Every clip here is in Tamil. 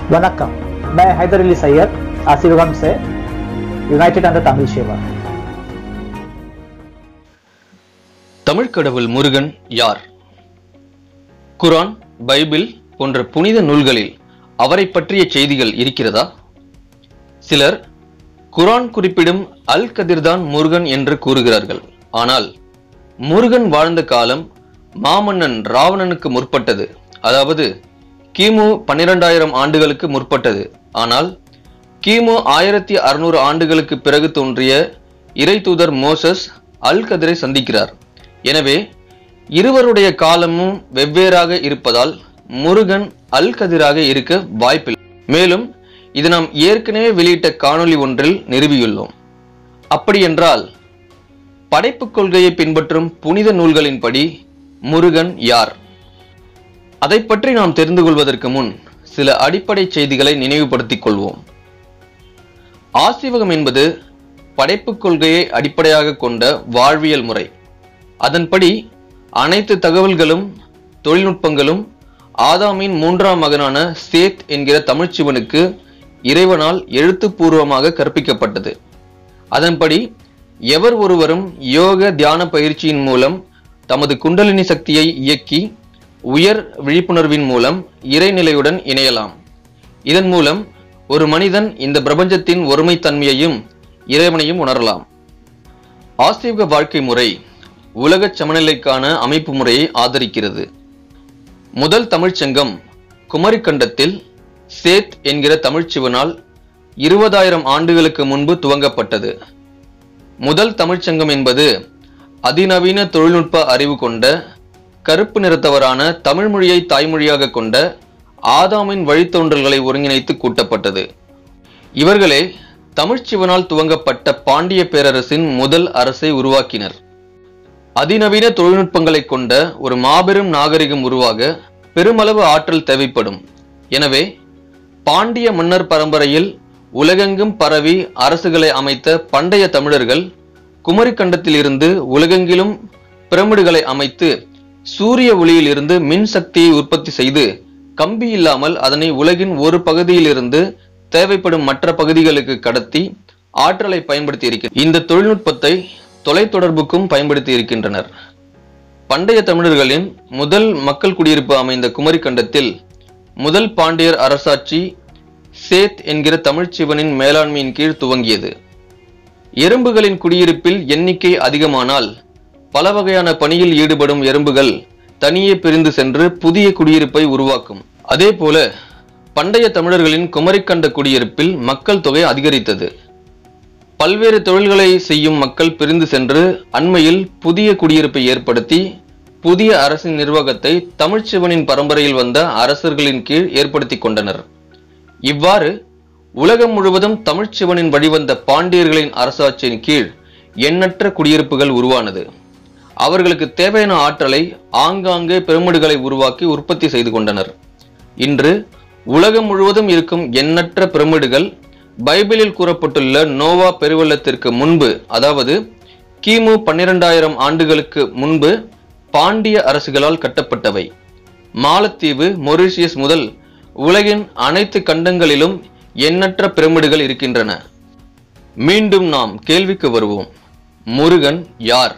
वनक्कम मैं हैदर अली सैयद आशीर्वाद से யுனைடெட் அந்த தமிழ் சேவா தமிழ் கடவுள் முருகன் யார் குரான் பைபிள் போன்ற புனித நூல்களில் அவரை பற்றிய செய்திகள் இருக்கிறதா சிலர் குரான் குறிப்பிடும் அல் கதிர்தான் முருகன் என்று கூறுகிறார்கள் ஆனால் முருகன் வாழ்ந்த காலம் மாமன்னன் ராவணனுக்கு முற்பட்டது அதாவது கிமு பன்னிரெண்டாயிரம் ஆண்டுகளுக்கு முற்பட்டது ஆனால் கிமு ஆயிரத்தி அறுநூறு ஆண்டுகளுக்கு பிறகு தோன்றிய இறை தூதர் மோசஸ் அல் கதிரை சந்திக்கிறார் எனவே இருவருடைய காலமும் வெவ்வேறாக இருப்பதால் முருகன் அல் கதிராக இருக்க வாய்ப்பில்லை மேலும் இது நாம் ஏற்கனவே வெளியிட்ட காணொளி ஒன்றில் நிறுவியுள்ளோம் அப்படியென்றால் படைப்புக் கொள்கையை பின்பற்றும் புனித நூல்களின்படி முருகன் யார் அதை பற்றி நாம் தெரிந்து கொள்வதற்கு முன் சில அடிப்படை செய்திகளை நினைவுபடுத்திக் கொள்வோம் ஆசிவகம் என்பது படைப்புக் கொள்கையை அடிப்படையாக கொண்ட வாழ்வியல் முறை அதன்படி அனைத்து தகவல்களும் தொழில்நுட்பங்களும் ஆதாமின் மூன்றாம் மகனான சேத் என்கிற தமிழ்ச்சிவனுக்கு இறைவனால் எழுத்துப்பூர்வமாக கற்பிக்கப்பட்டது அதன்படி எவர் ஒருவரும் யோக தியான பயிற்சியின் மூலம் தமது குண்டலினி சக்தியை இயக்கி உயர் விழிப்புணர்வின் மூலம் இறைநிலையுடன் இணையலாம் இதன் மூலம் ஒரு மனிதன் இந்த பிரபஞ்சத்தின் ஒருமைத்தன்மையையும் இறைவனையும் உணரலாம் ஆசிவக வாழ்க்கை முறை உலக சமநிலைக்கான அமைப்பு முறையை ஆதரிக்கிறது முதல் தமிழ்ச்சங்கம் குமரிக்கண்டத்தில் சேத் என்கிற தமிழ்ச்சிவனால் இருபதாயிரம் ஆண்டுகளுக்கு முன்பு துவங்கப்பட்டது முதல் தமிழ்ச்சங்கம் என்பது அதிநவீன தொழில்நுட்ப அறிவு கொண்ட கருப்பு நிறத்தவரான தமிழ் மொழியை தாய்மொழியாக கொண்ட ஆதாமின் வழித்தோன்றல்களை ஒருங்கிணைத்து கூட்டப்பட்டது இவர்களே தமிழ்ச்சிவனால் துவங்கப்பட்ட பாண்டிய பேரரசின் முதல் அரசை உருவாக்கினர் அதிநவீன தொழில்நுட்பங்களை கொண்ட ஒரு மாபெரும் நாகரிகம் உருவாக பெருமளவு ஆற்றல் தேவைப்படும் எனவே பாண்டிய மன்னர் பரம்பரையில் உலகெங்கும் பரவி அரசுகளை அமைத்த பண்டைய தமிழர்கள் குமரிக்கண்டத்தில் இருந்து உலகெங்கிலும் பிரமிடுகளை அமைத்து சூரிய ஒளியில் இருந்து மின் சக்தியை உற்பத்தி செய்து கம்பி இல்லாமல் அதனை உலகின் ஒரு பகுதியிலிருந்து தேவைப்படும் மற்ற பகுதிகளுக்கு கடத்தி ஆற்றலை பயன்படுத்தி இருக்கிறது இந்த தொழில்நுட்பத்தை தொலைத்தொடர்புக்கும் பயன்படுத்தி இருக்கின்றனர் பண்டைய தமிழர்களின் முதல் மக்கள் குடியிருப்பு அமைந்த குமரிக்கண்டத்தில் முதல் பாண்டியர் அரசாட்சி சேத் என்கிற தமிழ்ச்சிவனின் மேலாண்மையின் கீழ் துவங்கியது எறும்புகளின் குடியிருப்பில் எண்ணிக்கை அதிகமானால் பல வகையான பணியில் ஈடுபடும் எறும்புகள் தனியே பிரிந்து சென்று புதிய குடியிருப்பை உருவாக்கும் அதே போல பண்டைய தமிழர்களின் குமரிக்கண்ட குடியிருப்பில் மக்கள் தொகை அதிகரித்தது பல்வேறு தொழில்களை செய்யும் மக்கள் பிரிந்து சென்று அண்மையில் புதிய குடியிருப்பை ஏற்படுத்தி புதிய அரசின் நிர்வாகத்தை தமிழ்ச்சிவனின் பரம்பரையில் வந்த அரசர்களின் கீழ் ஏற்படுத்தி கொண்டனர் இவ்வாறு உலகம் முழுவதும் தமிழ்ச்சிவனின் வழிவந்த பாண்டியர்களின் அரசாட்சியின் கீழ் எண்ணற்ற குடியிருப்புகள் உருவானது அவர்களுக்கு தேவையான ஆற்றலை ஆங்காங்கே பிரமிடுகளை உருவாக்கி உற்பத்தி செய்து கொண்டனர் இன்று உலகம் முழுவதும் இருக்கும் எண்ணற்ற பிரமிடுகள் பைபிளில் கூறப்பட்டுள்ள நோவா பெருவெள்ளத்திற்கு முன்பு அதாவது கிமு பன்னிரெண்டாயிரம் ஆண்டுகளுக்கு முன்பு பாண்டிய அரசுகளால் கட்டப்பட்டவை மாலத்தீவு மொரீஷியஸ் முதல் உலகின் அனைத்து கண்டங்களிலும் எண்ணற்ற பிரமிடுகள் இருக்கின்றன மீண்டும் நாம் கேள்விக்கு வருவோம் முருகன் யார்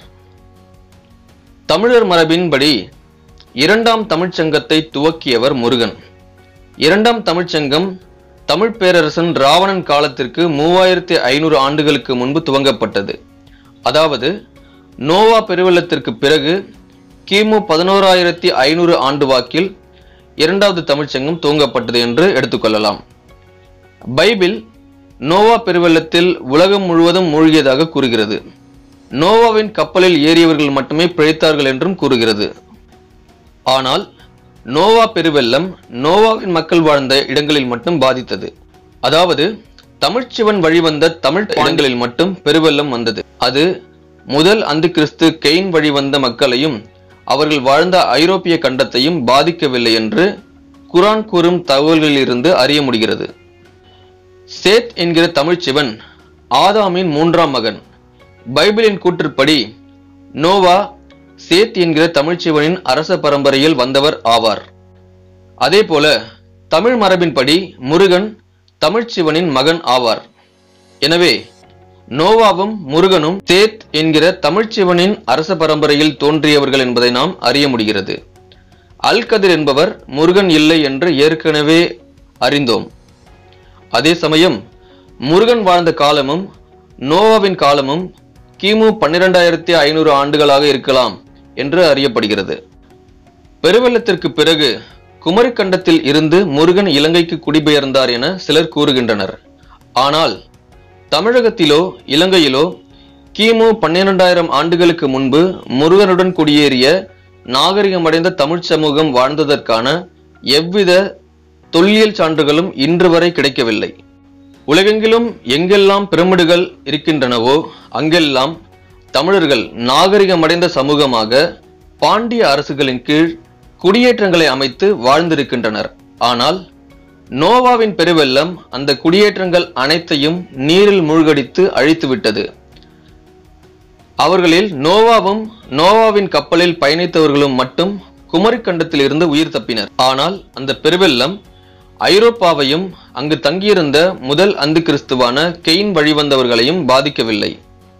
தமிழர் மரபின்படி இரண்டாம் தமிழ்ச்சங்கத்தை துவக்கியவர் முருகன் இரண்டாம் தமிழ்ச்சங்கம் தமிழ் பேரரசன் ராவணன் காலத்திற்கு மூவாயிரத்தி ஐநூறு ஆண்டுகளுக்கு முன்பு துவங்கப்பட்டது அதாவது நோவா பெருவெள்ளத்திற்கு பிறகு கிமு பதினோராயிரத்தி ஐநூறு ஆண்டு வாக்கில் இரண்டாவது தமிழ்ச்சங்கம் துவங்கப்பட்டது என்று எடுத்துக்கொள்ளலாம் பைபிள் நோவா பெருவெள்ளத்தில் உலகம் முழுவதும் மூழ்கியதாக கூறுகிறது நோவாவின் கப்பலில் ஏறியவர்கள் மட்டுமே பிழைத்தார்கள் என்றும் கூறுகிறது ஆனால் நோவா பெருவெள்ளம் நோவாவின் மக்கள் வாழ்ந்த இடங்களில் மட்டும் பாதித்தது அதாவது தமிழ்ச்சிவன் வழிவந்த தமிழ் இடங்களில் மட்டும் பெருவெள்ளம் வந்தது அது முதல் அந்து கிறிஸ்து கெயின் வழிவந்த மக்களையும் அவர்கள் வாழ்ந்த ஐரோப்பிய கண்டத்தையும் பாதிக்கவில்லை என்று குரான் கூறும் தகவல்களிலிருந்து அறிய முடிகிறது சேத் என்கிற தமிழ்ச்சிவன் ஆதாமின் மூன்றாம் மகன் பைபிளின் கூற்றுப்படி நோவா சேத் என்கிற தமிழ்ச்சிவனின் அரச பரம்பரையில் வந்தவர் ஆவார் அதேபோல தமிழ் மரபின்படி முருகன் தமிழ்ச்சிவனின் மகன் ஆவார் எனவே நோவாவும் முருகனும் சேத் என்கிற தமிழ்ச்சிவனின் அரச பரம்பரையில் தோன்றியவர்கள் என்பதை நாம் அறிய முடிகிறது அல்கதிர் என்பவர் முருகன் இல்லை என்று ஏற்கனவே அறிந்தோம் அதே சமயம் முருகன் வாழ்ந்த காலமும் நோவாவின் காலமும் கிமு பன்னிரெண்டாயிரத்தி ஐநூறு ஆண்டுகளாக இருக்கலாம் என்று அறியப்படுகிறது பெருவெள்ளத்திற்கு பிறகு குமரிக்கண்டத்தில் இருந்து முருகன் இலங்கைக்கு குடிபெயர்ந்தார் என சிலர் கூறுகின்றனர் ஆனால் தமிழகத்திலோ இலங்கையிலோ கிமு பன்னிரெண்டாயிரம் ஆண்டுகளுக்கு முன்பு முருகனுடன் குடியேறிய நாகரிகமடைந்த தமிழ்ச் சமூகம் வாழ்ந்ததற்கான எவ்வித தொல்லியல் சான்றுகளும் இன்று வரை கிடைக்கவில்லை உலகெங்கிலும் எங்கெல்லாம் பிரமிடுகள் இருக்கின்றனவோ அங்கெல்லாம் தமிழர்கள் நாகரிகமடைந்த சமூகமாக பாண்டிய அரசுகளின் கீழ் குடியேற்றங்களை அமைத்து வாழ்ந்திருக்கின்றனர் ஆனால் நோவாவின் பெருவெள்ளம் அந்த குடியேற்றங்கள் அனைத்தையும் நீரில் மூழ்கடித்து அழித்துவிட்டது அவர்களில் நோவாவும் நோவாவின் கப்பலில் பயணித்தவர்களும் மட்டும் குமரிக்கண்டத்தில் இருந்து உயிர் தப்பினர் ஆனால் அந்த பெருவெள்ளம் ஐரோப்பாவையும் அங்கு தங்கியிருந்த முதல் அந்து கிறிஸ்துவான கெயின் வழிவந்தவர்களையும் பாதிக்கவில்லை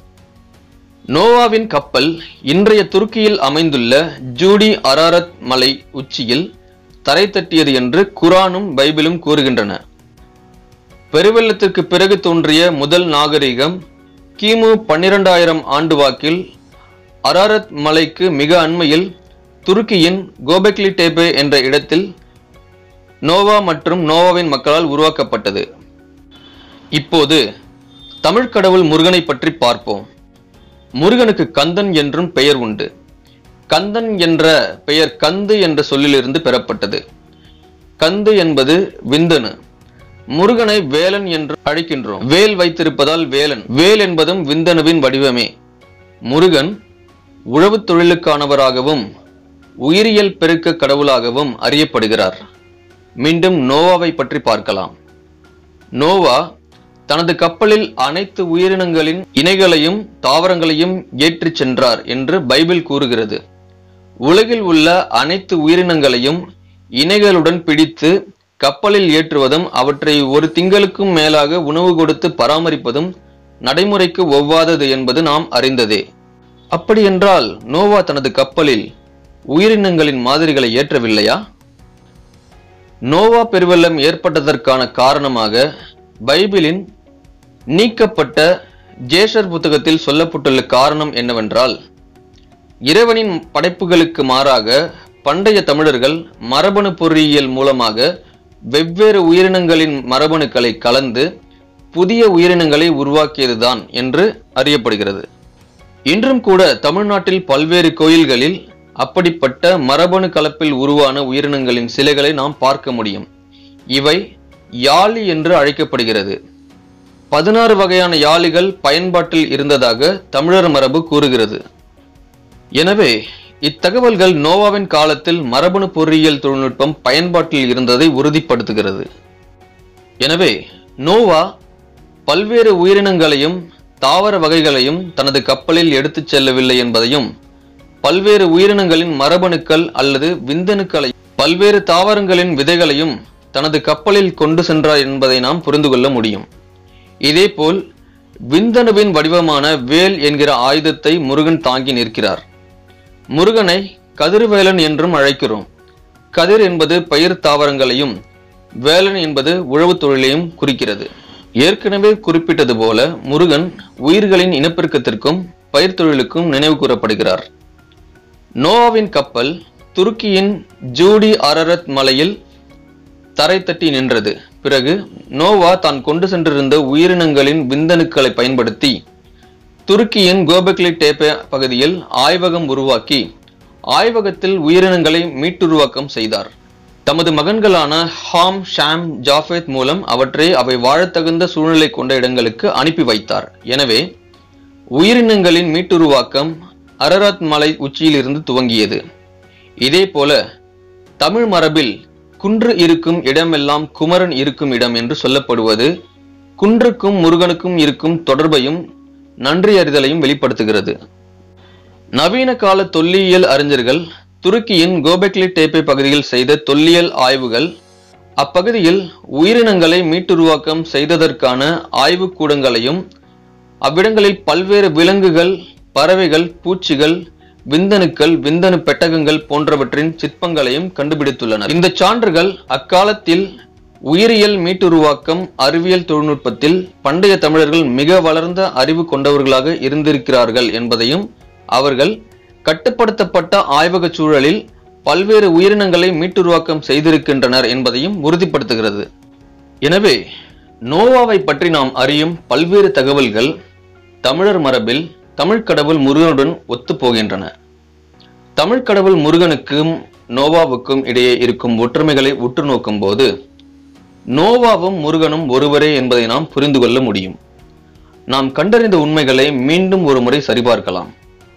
நோவாவின் கப்பல் இன்றைய துருக்கியில் அமைந்துள்ள ஜூடி அராரத் மலை உச்சியில் தரை தட்டியது என்று குரானும் பைபிளும் கூறுகின்றன பெருவெள்ளத்திற்கு பிறகு தோன்றிய முதல் நாகரிகம் கிமு பன்னிரண்டாயிரம் ஆண்டு வாக்கில் அராரத் மலைக்கு மிக அண்மையில் துருக்கியின் கோபெக்லி டேபே என்ற இடத்தில் நோவா மற்றும் நோவாவின் மக்களால் உருவாக்கப்பட்டது இப்போது தமிழ் கடவுள் முருகனை பற்றி பார்ப்போம் முருகனுக்கு கந்தன் என்றும் பெயர் உண்டு கந்தன் என்ற பெயர் கந்து என்ற சொல்லிலிருந்து பெறப்பட்டது கந்து என்பது விந்தனு முருகனை வேலன் என்று அழைக்கின்றோம் வேல் வைத்திருப்பதால் வேலன் வேல் என்பதும் விந்தனுவின் வடிவமே முருகன் உழவுத் தொழிலுக்கானவராகவும் உயிரியல் பெருக்க கடவுளாகவும் அறியப்படுகிறார் மீண்டும் நோவாவை பற்றி பார்க்கலாம் நோவா தனது கப்பலில் அனைத்து உயிரினங்களின் இணைகளையும் தாவரங்களையும் ஏற்றிச் சென்றார் என்று பைபிள் கூறுகிறது உலகில் உள்ள அனைத்து உயிரினங்களையும் இணைகளுடன் பிடித்து கப்பலில் ஏற்றுவதும் அவற்றை ஒரு திங்களுக்கும் மேலாக உணவு கொடுத்து பராமரிப்பதும் நடைமுறைக்கு ஒவ்வாதது என்பது நாம் அறிந்ததே அப்படியென்றால் நோவா தனது கப்பலில் உயிரினங்களின் மாதிரிகளை ஏற்றவில்லையா நோவா பெருவெள்ளம் ஏற்பட்டதற்கான காரணமாக பைபிளின் நீக்கப்பட்ட ஜேஷர் புத்தகத்தில் சொல்லப்பட்டுள்ள காரணம் என்னவென்றால் இறைவனின் படைப்புகளுக்கு மாறாக பண்டைய தமிழர்கள் மரபணு பொறியியல் மூலமாக வெவ்வேறு உயிரினங்களின் மரபணுக்களை கலந்து புதிய உயிரினங்களை உருவாக்கியதுதான் என்று அறியப்படுகிறது இன்றும் கூட தமிழ்நாட்டில் பல்வேறு கோயில்களில் அப்படிப்பட்ட மரபணு கலப்பில் உருவான உயிரினங்களின் சிலைகளை நாம் பார்க்க முடியும் இவை யாழி என்று அழைக்கப்படுகிறது பதினாறு வகையான யாழிகள் பயன்பாட்டில் இருந்ததாக தமிழர் மரபு கூறுகிறது எனவே இத்தகவல்கள் நோவாவின் காலத்தில் மரபணு பொறியியல் தொழில்நுட்பம் பயன்பாட்டில் இருந்ததை உறுதிப்படுத்துகிறது எனவே நோவா பல்வேறு உயிரினங்களையும் தாவர வகைகளையும் தனது கப்பலில் எடுத்துச் செல்லவில்லை என்பதையும் பல்வேறு உயிரினங்களின் மரபணுக்கள் அல்லது விந்தணுக்களை பல்வேறு தாவரங்களின் விதைகளையும் தனது கப்பலில் கொண்டு சென்றார் என்பதை நாம் புரிந்து கொள்ள முடியும் இதேபோல் விந்தணுவின் வடிவமான வேல் என்கிற ஆயுதத்தை முருகன் தாங்கி நிற்கிறார் முருகனை கதிர்வேலன் என்றும் அழைக்கிறோம் கதிர் என்பது பயிர் தாவரங்களையும் வேலன் என்பது உழவுத் தொழிலையும் குறிக்கிறது ஏற்கனவே குறிப்பிட்டது போல முருகன் உயிர்களின் இனப்பெருக்கத்திற்கும் பயிர் தொழிலுக்கும் நினைவு கூறப்படுகிறார் நோவாவின் கப்பல் துருக்கியின் ஜூடி அரரத் மலையில் தரை தட்டி நின்றது பிறகு நோவா தான் கொண்டு சென்றிருந்த உயிரினங்களின் விந்தணுக்களை பயன்படுத்தி துருக்கியின் கோபெக்லி டேப்பே பகுதியில் ஆய்வகம் உருவாக்கி ஆய்வகத்தில் உயிரினங்களை மீட்டுருவாக்கம் செய்தார் தமது மகன்களான ஹாம் ஷாம் ஜாஃபேத் மூலம் அவற்றை அவை வாழத்தகுந்த சூழ்நிலை கொண்ட இடங்களுக்கு அனுப்பி வைத்தார் எனவே உயிரினங்களின் மீட்டுருவாக்கம் அரராத் மலை உச்சியிலிருந்து துவங்கியது இதே போல தமிழ் மரபில் குன்று இருக்கும் இடமெல்லாம் குமரன் இருக்கும் இடம் என்று சொல்லப்படுவது குன்றுக்கும் முருகனுக்கும் இருக்கும் தொடர்பையும் நன்றி அறிதலையும் வெளிப்படுத்துகிறது நவீன கால தொல்லியல் அறிஞர்கள் துருக்கியின் கோபெக்லி டேப்பே பகுதியில் செய்த தொல்லியல் ஆய்வுகள் அப்பகுதியில் உயிரினங்களை மீட்டுருவாக்கம் செய்ததற்கான ஆய்வுக் கூடங்களையும் அவ்விடங்களில் பல்வேறு விலங்குகள் பறவைகள் பூச்சிகள் விந்தணுக்கள் விந்தணு பெட்டகங்கள் போன்றவற்றின் சிற்பங்களையும் கண்டுபிடித்துள்ளனர் இந்த சான்றுகள் அக்காலத்தில் உயிரியல் மீட்டுருவாக்கம் அறிவியல் தொழில்நுட்பத்தில் பண்டைய தமிழர்கள் மிக வளர்ந்த அறிவு கொண்டவர்களாக இருந்திருக்கிறார்கள் என்பதையும் அவர்கள் கட்டுப்படுத்தப்பட்ட ஆய்வக சூழலில் பல்வேறு உயிரினங்களை மீட்டுருவாக்கம் செய்திருக்கின்றனர் என்பதையும் உறுதிப்படுத்துகிறது எனவே நோவாவை பற்றி நாம் அறியும் பல்வேறு தகவல்கள் தமிழர் மரபில் தமிழ் கடவுள் முருகனுடன் ஒத்துப்போகின்றன தமிழ் கடவுள் முருகனுக்கும் நோவாவுக்கும் இடையே இருக்கும் ஒற்றுமைகளை உற்று நோக்கும் போது நோவாவும் முருகனும் ஒருவரே என்பதை நாம் புரிந்து கொள்ள முடியும் நாம் கண்டறிந்த உண்மைகளை மீண்டும் ஒரு முறை சரிபார்க்கலாம்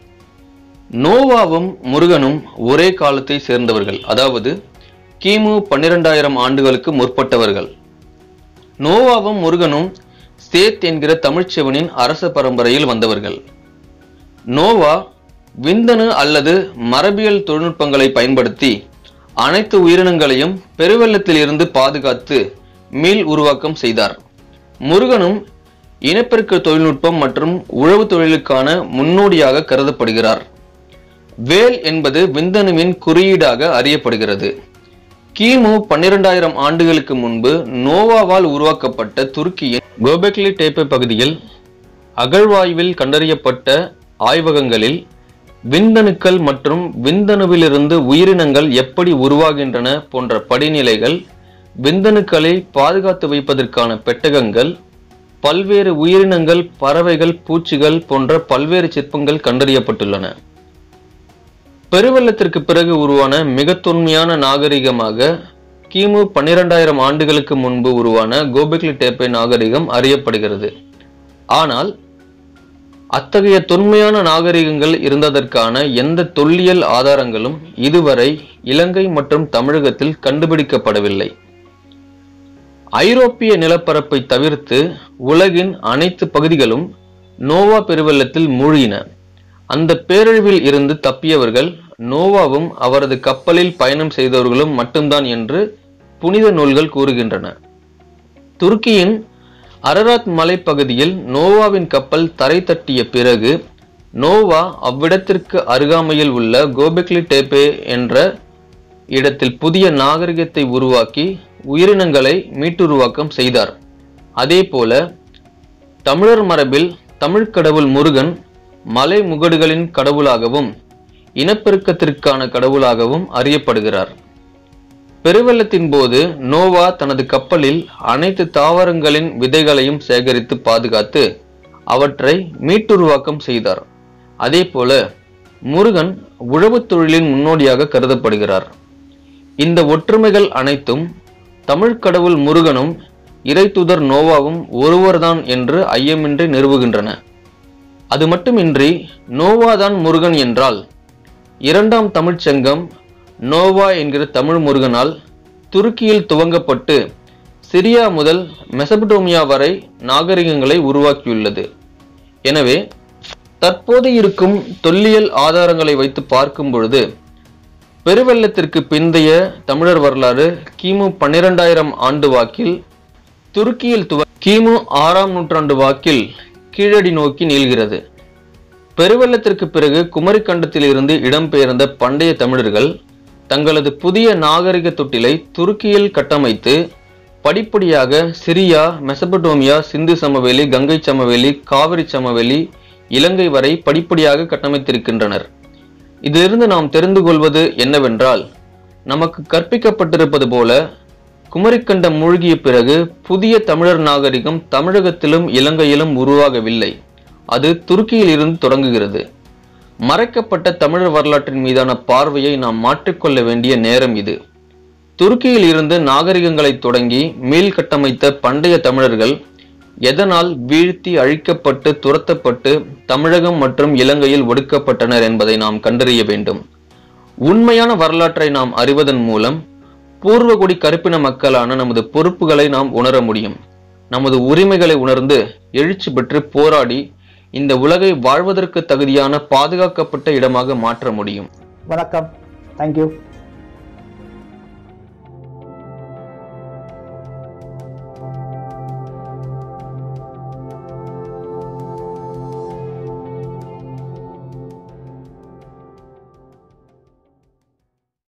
நோவாவும் முருகனும் ஒரே காலத்தை சேர்ந்தவர்கள் அதாவது கிமு பன்னிரெண்டாயிரம் ஆண்டுகளுக்கு முற்பட்டவர்கள் நோவாவும் முருகனும் சேத் என்கிற தமிழ்ச்செவனின் அரச பரம்பரையில் வந்தவர்கள் நோவா விந்தணு அல்லது மரபியல் தொழில்நுட்பங்களை பயன்படுத்தி அனைத்து உயிரினங்களையும் பெருவெள்ளத்தில் இருந்து பாதுகாத்து மீள் உருவாக்கம் செய்தார் முருகனும் இனப்பெருக்க தொழில்நுட்பம் மற்றும் உழவு தொழிலுக்கான முன்னோடியாக கருதப்படுகிறார் வேல் என்பது விந்தணுவின் குறியீடாக அறியப்படுகிறது கிமு பன்னிரெண்டாயிரம் ஆண்டுகளுக்கு முன்பு நோவாவால் உருவாக்கப்பட்ட துருக்கியின் கோபெக்லி டேப்பே பகுதியில் அகழ்வாய்வில் கண்டறியப்பட்ட ஆய்வகங்களில் விந்தணுக்கள் மற்றும் விந்தணுவிலிருந்து உயிரினங்கள் எப்படி உருவாகின்றன போன்ற படிநிலைகள் விந்தணுக்களை பாதுகாத்து வைப்பதற்கான பெட்டகங்கள் பல்வேறு உயிரினங்கள் பறவைகள் பூச்சிகள் போன்ற பல்வேறு சிற்பங்கள் கண்டறியப்பட்டுள்ளன பெருவெள்ளத்திற்கு பிறகு உருவான மிக தொன்மையான நாகரிகமாக கிமு பன்னிரெண்டாயிரம் ஆண்டுகளுக்கு முன்பு உருவான கோபெக்லி டேப்பே நாகரிகம் அறியப்படுகிறது ஆனால் அத்தகைய தொன்மையான நாகரிகங்கள் இருந்ததற்கான எந்த தொல்லியல் ஆதாரங்களும் இதுவரை இலங்கை மற்றும் தமிழகத்தில் கண்டுபிடிக்கப்படவில்லை ஐரோப்பிய நிலப்பரப்பை தவிர்த்து உலகின் அனைத்து பகுதிகளும் நோவா பெருவெள்ளத்தில் மூழ்கின அந்த பேரழிவில் இருந்து தப்பியவர்கள் நோவாவும் அவரது கப்பலில் பயணம் செய்தவர்களும் மட்டும்தான் என்று புனித நூல்கள் கூறுகின்றன துருக்கியின் அரராத் மலைப்பகுதியில் நோவாவின் கப்பல் தரை தட்டிய பிறகு நோவா அவ்விடத்திற்கு அருகாமையில் உள்ள கோபெக்லி டேப்பே என்ற இடத்தில் புதிய நாகரிகத்தை உருவாக்கி உயிரினங்களை மீட்டுருவாக்கம் செய்தார் அதேபோல தமிழர் மரபில் தமிழ் கடவுள் முருகன் மலை முகடுகளின் கடவுளாகவும் இனப்பெருக்கத்திற்கான கடவுளாகவும் அறியப்படுகிறார் பெருவெள்ளத்தின் போது நோவா தனது கப்பலில் அனைத்து தாவரங்களின் விதைகளையும் சேகரித்து பாதுகாத்து அவற்றை மீட்டுருவாக்கம் செய்தார் அதேபோல முருகன் உழவுத் தொழிலின் முன்னோடியாக கருதப்படுகிறார் இந்த ஒற்றுமைகள் அனைத்தும் தமிழ் கடவுள் முருகனும் இறைத்துதர் நோவாவும் ஒருவர்தான் என்று ஐயமின்றி நிறுவுகின்றன அது மட்டுமின்றி நோவாதான் முருகன் என்றால் இரண்டாம் தமிழ்ச் சங்கம் நோவா என்கிற தமிழ் முருகனால் துருக்கியில் துவங்கப்பட்டு சிரியா முதல் மெசபடோமியா வரை நாகரிகங்களை உருவாக்கியுள்ளது எனவே தற்போது இருக்கும் தொல்லியல் ஆதாரங்களை வைத்து பார்க்கும் பொழுது பெருவெள்ளத்திற்கு பிந்தைய தமிழர் வரலாறு கிமு பன்னிரெண்டாயிரம் ஆண்டு வாக்கில் துருக்கியில் துவ கிமு ஆறாம் நூற்றாண்டு வாக்கில் கீழடி நோக்கி நீள்கிறது பெருவெள்ளத்திற்கு பிறகு குமரிக்கண்டத்தில் இருந்து இடம்பெயர்ந்த பண்டைய தமிழர்கள் தங்களது புதிய நாகரிக தொட்டிலை துருக்கியில் கட்டமைத்து படிப்படியாக சிரியா மெசபடோமியா சிந்து சமவெளி கங்கை சமவெளி காவிரி சமவெளி இலங்கை வரை படிப்படியாக கட்டமைத்திருக்கின்றனர் இதிலிருந்து நாம் தெரிந்து கொள்வது என்னவென்றால் நமக்கு கற்பிக்கப்பட்டிருப்பது போல குமரிக்கண்டம் மூழ்கிய பிறகு புதிய தமிழர் நாகரிகம் தமிழகத்திலும் இலங்கையிலும் உருவாகவில்லை அது துருக்கியில் இருந்து தொடங்குகிறது மறைக்கப்பட்ட தமிழர் வரலாற்றின் மீதான பார்வையை நாம் மாற்றிக்கொள்ள வேண்டிய நேரம் இது துருக்கியில் இருந்து நாகரிகங்களை தொடங்கி மீள் கட்டமைத்த பண்டைய தமிழர்கள் எதனால் வீழ்த்தி அழிக்கப்பட்டு துரத்தப்பட்டு தமிழகம் மற்றும் இலங்கையில் ஒடுக்கப்பட்டனர் என்பதை நாம் கண்டறிய வேண்டும் உண்மையான வரலாற்றை நாம் அறிவதன் மூலம் பூர்வகுடி கருப்பின மக்களான நமது பொறுப்புகளை நாம் உணர முடியும் நமது உரிமைகளை உணர்ந்து எழுச்சி பெற்று போராடி இந்த உலகை வாழ்வதற்கு தகுதியான பாதுகாக்கப்பட்ட இடமாக மாற்ற முடியும் வணக்கம் தேங்க்யூ